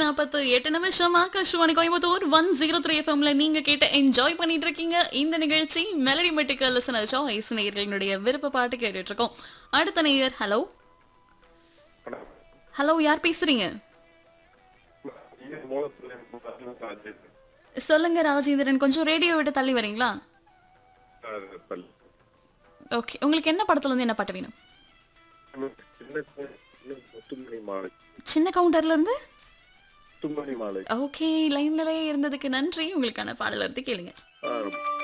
நாற்பத்து எட்டு நிமிஷம் Akashvani Coimbatore one zero three எஃப்எம்ல நீங்க கேட்டு என்ஜாய் பண்ணிட்டு இருக்கீங்க இந்த நிகழ்ச்சி மெலடி மெட்டிக்கல் லிசனர் சாய்ஸ் நேயர்களுடைய விருப்ப பாட்டு கேட்டுட்டு இருக்கோம் அடுத்த நேயர் ஹலோ ஹலோ யார் பேசுறீங்க சொல்லுங்க ராஜேந்திரன் கொஞ்சம் ரேடியோ விட்டு தள்ளி வரீங்களா ஓகே உங்களுக்கு என்ன படத்துல இருந்து என்ன பாட்டு வேணும் முத்துமணி மாலை சின்ன கவுண்டர்ல இருந்து முத்துமணி மாலை ஓகே லைன்லயே இருந்ததுக்கு நன்றி உங்களுக்கான பாடல இருந்து கேளுங்க ஆ,